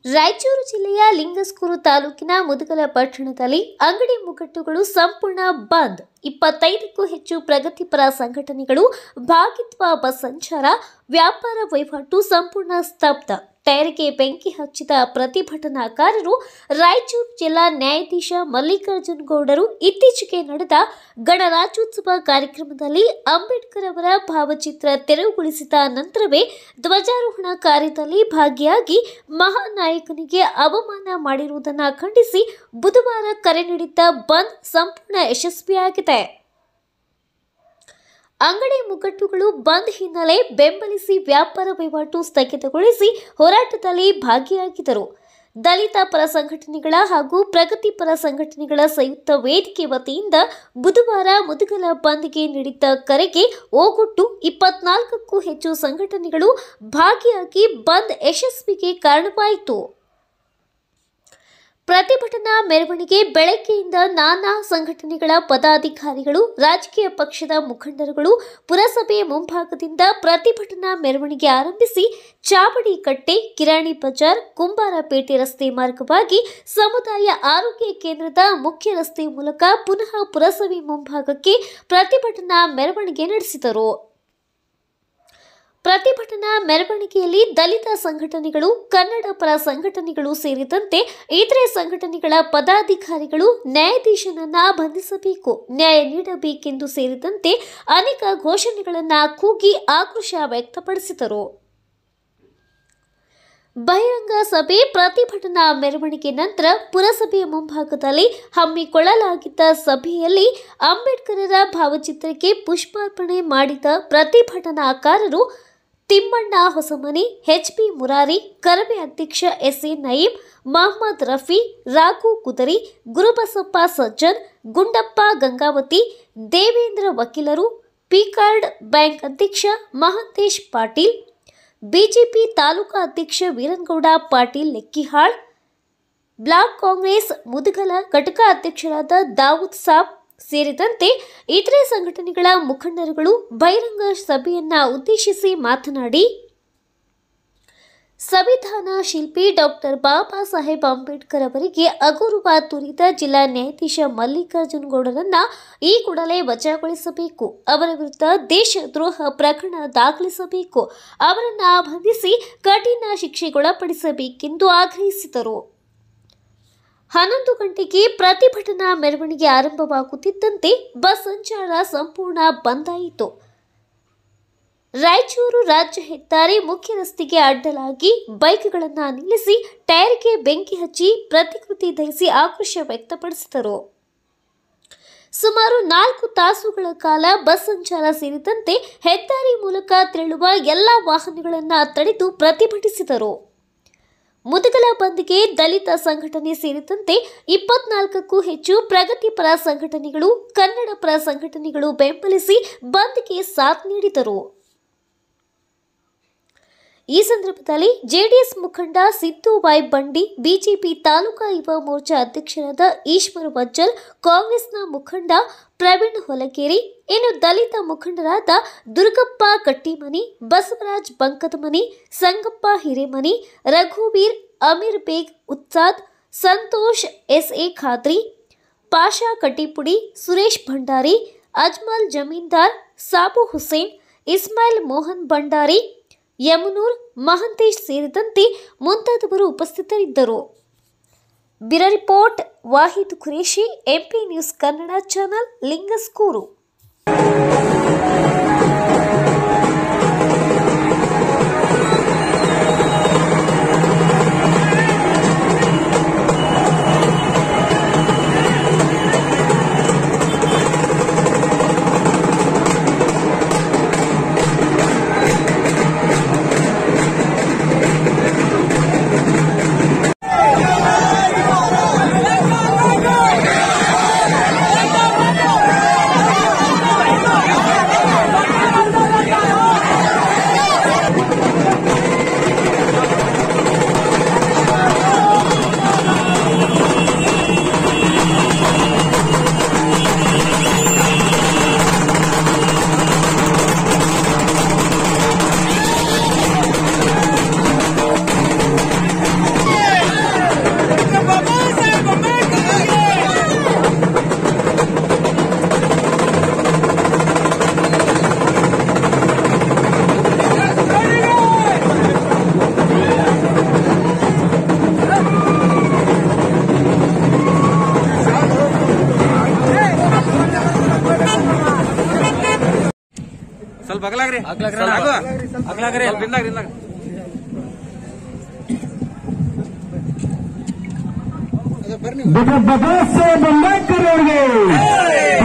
ರಾಯಚೂರು ಜಿಲ್ಲೆಯ ಲಿಂಗಸ್ಕೂರು ತಾಲೂಕಿನ ಮುದಗಲ ಪಟ್ಟಣದಲ್ಲಿ ಅಂಗಡಿ ಮುಗ್ಗಟ್ಟುಗಳು ಸಂಪೂರ್ಣ ಬಂದ್ ಇಪ್ಪತ್ತೈದಕ್ಕೂ ಹೆಚ್ಚು ಪ್ರಗತಿಪರ ಸಂಘಟನೆಗಳು ಭಾಗಿತ್ವ ಬಸ್ ಸಂಚಾರ ವ್ಯಾಪಾರ ವಹಿವಾಟು ಸಂಪೂರ್ಣ ಸ್ತಬ್ಧ ಟೈರ್ಗೆ ಬೆಂಕಿ ಹಚ್ಚಿದ ಪ್ರತಿಭಟನಾಕಾರರು ರಾಯಚೂರು ಜಿಲ್ಲಾ ನ್ಯಾಯಾಧೀಶ ಮಲ್ಲಿಕಾರ್ಜುನ್ ಗೌಡರು ಇತ್ತೀಚೆಗೆ ನಡೆದ ಗಣರಾಜ್ಯೋತ್ಸವ ಕಾರ್ಯಕ್ರಮದಲ್ಲಿ ಅಂಬೇಡ್ಕರ್ ಅವರ ಭಾವಚಿತ್ರ ತೆರವುಗೊಳಿಸಿದ ನಂತರವೇ ಧ್ವಜಾರೋಹಣ ಕಾರ್ಯದಲ್ಲಿ ಭಾಗಿಯಾಗಿ ಮಹಾನಾಯಕನಿಗೆ ಅವಮಾನ ಮಾಡಿರುವುದನ್ನು ಖಂಡಿಸಿ ಬುಧವಾರ ಕರೆ ನೀಡಿದ್ದ ಬಂದ್ ಸಂಪೂರ್ಣ ಯಶಸ್ವಿಯಾಗಿದೆ ಅಂಗಡಿ ಮುಗ್ಗಟ್ಟುಗಳು ಬಂದ್ ಹಿನ್ನೆಲೆ ಬೆಂಬಲಿಸಿ ವ್ಯಾಪಾರ ವಹಿವಾಟು ಸ್ಥಗಿತಗೊಳಿಸಿ ಹೋರಾಟದಲ್ಲಿ ಭಾಗಿಯಾಗಿದ್ದರು ದಲಿತ ಪರ ಸಂಘಟನೆಗಳ ಹಾಗೂ ಪ್ರಗತಿಪರ ಸಂಘಟನೆಗಳ ಸಂಯುಕ್ತ ವೇದಿಕೆ ವತಿಯಿಂದ ಬುಧವಾರ ಮುದುಗಲ ಬಂದ್ಗೆ ನೀಡಿದ್ದ ಕರೆಗೆ ಓಗೊಟ್ಟು ಇಪ್ಪತ್ನಾಲ್ಕಕ್ಕೂ ಹೆಚ್ಚು ಸಂಘಟನೆಗಳು ಭಾಗಿಯಾಗಿ ಬಂದ್ ಯಶಸ್ವಿಗೆ ಕಾರಣವಾಯಿತು ಪ್ರತಿಭಟನಾ ಮೆರವಣಿಗೆ ಬೆಳಗ್ಗೆಯಿಂದ ನಾನಾ ಸಂಘಟನೆಗಳ ಪದಾಧಿಕಾರಿಗಳು ರಾಜಕೀಯ ಪಕ್ಷದ ಮುಖಂಡರುಗಳು ಪುರಸಭೆ ಮುಂಭಾಗದಿಂದ ಪ್ರತಿಭಟನಾ ಮೆರವಣಿಗೆ ಆರಂಭಿಸಿ ಚಾವಡಿ ಕಟ್ಟೆ ಕಿರಾಣಿ ಬಜಾರ್ ಕುಂಬಾರಪೇಟೆ ರಸ್ತೆ ಮಾರ್ಗವಾಗಿ ಸಮುದಾಯ ಆರೋಗ್ಯ ಕೇಂದ್ರದ ಮುಖ್ಯ ರಸ್ತೆ ಮೂಲಕ ಪುನಃ ಪುರಸಭೆ ಮುಂಭಾಗಕ್ಕೆ ಪ್ರತಿಭಟನಾ ಮೆರವಣಿಗೆ ನಡೆಸಿದರು ಪ್ರತಿಭಟನಾ ಮೆರವಣಿಗೆಯಲ್ಲಿ ದಲಿತ ಸಂಘಟನೆಗಳು ಕನ್ನಡ ಪರ ಸಂಘಟನೆಗಳು ಸೇರಿದಂತೆ ಇತರೆ ಸಂಘಟನೆಗಳ ಪದಾಧಿಕಾರಿಗಳು ನ್ಯಾಯಾಧೀಶನನ್ನ ಬಂಧಿಸಬೇಕು ನ್ಯಾಯ ನೀಡಬೇಕೆಂದು ಸೇರಿದಂತೆ ಅನೇಕ ಘೋಷಣೆಗಳನ್ನು ಕೂಗಿ ಆಕ್ರೋಶ ವ್ಯಕ್ತಪಡಿಸಿದರು ಬಹಿರಂಗ ಸಭೆ ಪ್ರತಿಭಟನಾ ಮೆರವಣಿಗೆ ನಂತರ ಪುರಸಭೆಯ ಮುಂಭಾಗದಲ್ಲಿ ಹಮ್ಮಿಕೊಳ್ಳಲಾಗಿದ್ದ ಸಭೆಯಲ್ಲಿ ಅಂಬೇಡ್ಕರರ ಭಾವಚಿತ್ರಕ್ಕೆ ಪುಷ್ಪಾರ್ಪಣೆ ಮಾಡಿದ ಪ್ರತಿಭಟನಾಕಾರರು ತಿಮ್ಮಣ್ಣ ಹೊಸಮನಿ ಎಚ್ಪಿ ಮುರಾರಿ ಕರವೇ ಅಧ್ಯಕ್ಷ ಎಸ್ಎ ನಯೀಂ ಮಹಮ್ಮದ್ ರಫಿ ರಾಘು ಕುದರಿ ಗುರುಬಸಪ್ಪ ಸಜ್ಜನ್ ಗುಂಡಪ್ಪ ಗಂಗಾವತಿ ದೇವೇಂದ್ರ ವಕೀಲರು ಪಿಕಾರ್ಡ್ ಬ್ಯಾಂಕ್ ಅಧ್ಯಕ್ಷ ಮಹಂತೇಶ್ ಪಾಟೀಲ್ ಬಿಜೆಪಿ ತಾಲೂಕಾ ಅಧ್ಯಕ್ಷ ವೀರನಗೌಡ ಪಾಟೀಲ್ ಲೆಕ್ಕಿಹಾಳ್ ಬ್ಲಾಕ್ ಕಾಂಗ್ರೆಸ್ ಮುದಗಲ ಘಟಕ ಅಧ್ಯಕ್ಷರಾದ ದಾವೂದ್ ಸಾಬ್ ಸೇರಿದಂತೆ ಇತರೆ ಸಂಘಟನೆಗಳ ಮುಖಂಡರುಗಳು ಬಹಿರಂಗ ಸಭೆಯನ್ನ ಉದ್ದೇಶಿಸಿ ಮಾತನಾಡಿ ಸಂವಿಧಾನ ಶಿಲ್ಪಿ ಡಾಕ್ಟರ್ ಬಾಬಾ ಸಾಹೇಬ್ ಅಂಬೇಡ್ಕರ್ ಅವರಿಗೆ ಅಗೌರವ ತೋರಿದ ಜಿಲ್ಲಾ ನ್ಯಾಯಾಧೀಶ ಮಲ್ಲಿಕಾರ್ಜುನ್ ಗೌಡರನ್ನ ಈ ಕೂಡಲೇ ವಜಾಗೊಳಿಸಬೇಕು ಅವರ ವಿರುದ್ಧ ದೇಶದ್ರೋಹ ಪ್ರಕರಣ ದಾಖಲಿಸಬೇಕು ಅವರನ್ನ ಬಂಧಿಸಿ ಕಠಿಣ ಶಿಕ್ಷೆಗೊಳಪಡಿಸಬೇಕೆಂದು ಆಗ್ರಹಿಸಿದರು ಹನ್ನೊಂದು ಗಂಟೆಗೆ ಪ್ರತಿಭಟನಾ ಮೆರವಣಿಗೆ ಆರಂಭವಾಗುತ್ತಿದ್ದಂತೆ ಬಸ್ ಸಂಚಾರ ಸಂಪೂರ್ಣ ಬಂದಾಯಿತು ರಾಯಚೂರು ರಾಜ್ಯ ಹೆದ್ದಾರಿ ಮುಖ್ಯ ರಸ್ತೆಗೆ ಅಡ್ಡಲಾಗಿ ಬೈಕ್ಗಳನ್ನು ನಿಲ್ಲಿಸಿ ಟೈರ್ಗೆ ಬೆಂಕಿ ಹಚ್ಚಿ ಪ್ರತಿಕೃತಿ ಧರಿಸಿ ಆಕ್ರೋಶ ವ್ಯಕ್ತಪಡಿಸಿದರು ಸುಮಾರು ನಾಲ್ಕು ತಾಸುಗಳ ಕಾಲ ಬಸ್ ಸಂಚಾರ ಸೇರಿದಂತೆ ಹೆದ್ದಾರಿ ಮೂಲಕ ತೆರಳುವ ಎಲ್ಲ ವಾಹನಗಳನ್ನು ತಡೆದು ಪ್ರತಿಭಟಿಸಿದರು ಮುದಗಲ ಬಂದ್ಗೆ ದಲಿತ ಸಂಘಟನೆ ಸೇರಿದಂತೆ ಇಪ್ಪತ್ನಾಲ್ಕಕ್ಕೂ ಹೆಚ್ಚು ಪ್ರಗತಿಪರ ಸಂಘಟನೆಗಳು ಕನ್ನಡ ಪರ ಸಂಘಟನೆಗಳು ಬೆಂಬಲಿಸಿ ಬಂದ್ಗೆ ಸಾಥ್ ನೀಡಿದರು ಈ ಸಂದರ್ಭದಲ್ಲಿ ಜೆಡಿಎಸ್ ಮುಖಂಡ ಸಿದ್ದು ಬಾಯ್ ಬಂಡಿ ಬಿಜೆಪಿ ತಾಲೂಕಾ ಯುವ ಮೋರ್ಚಾ ಅಧ್ಯಕ್ಷರಾದ ಈಶ್ವರ್ ವಜ್ಜಲ್ ಕಾಂಗ್ರೆಸ್ನ ಮುಖಂಡ ಪ್ರವೀಣ್ ಹೊಲಗೇರಿ ಇನ್ನು ದಲಿತ ಮುಖಂಡರಾದ ದುರ್ಗಪ್ಪ ಕಟ್ಟಿಮನಿ ಬಸವರಾಜ್ ಬಂಕದಮನಿ ಸಂಗಪ್ಪ ಹಿರೇಮನಿ ರಘುವೀರ್ ಅಮೀರ್ ಬೇಗ್ ಉತ್ಸಾದ್ ಸಂತೋಷ್ ಎಸ್ಎ ಖಾದ್ರಿ ಪಾಷಾ ಕಟ್ಟಿಪುಡಿ ಸುರೇಶ್ ಭಂಡಾರಿ ಅಜ್ಮಲ್ ಜಮೀನ್ದಾರ್ ಸಾಬು ಹುಸೇನ್ ಇಸ್ಮಾಯಿಲ್ ಮೋಹನ್ ಭಂಡಾರಿ ಯಮುನೂರ್ ಮಹಂತೇಶ್ ಸೇರಿದಂತೆ ಮುಂತಾದವರು ಉಪಸ್ಥಿತರಿದ್ದರು ಬಿರ report Wahid Qureshi MP news Kannada channel Lingsugur ¡Vamos! ಸ್ವಲ್ಪ ಅಗಲಾಗ್ರಿ ಅಗಲಾಗ್ರಿ ಸ್ವಲ್ಪ ಅಣ್ಣ. ಅಗಲ. ಅಗಲಾಗ್ರಿ. ಸ್ವಲ್ಪ ಹಿಂದಾಗ್ರಿ ಹಿಂದಾಗ ಡಾಕ್ಟರ್ ಬಾಬಾ ಸಾಹೇಬ್ ಅಂಬೇಡ್ಕರ್ ಅವರಿಗೆ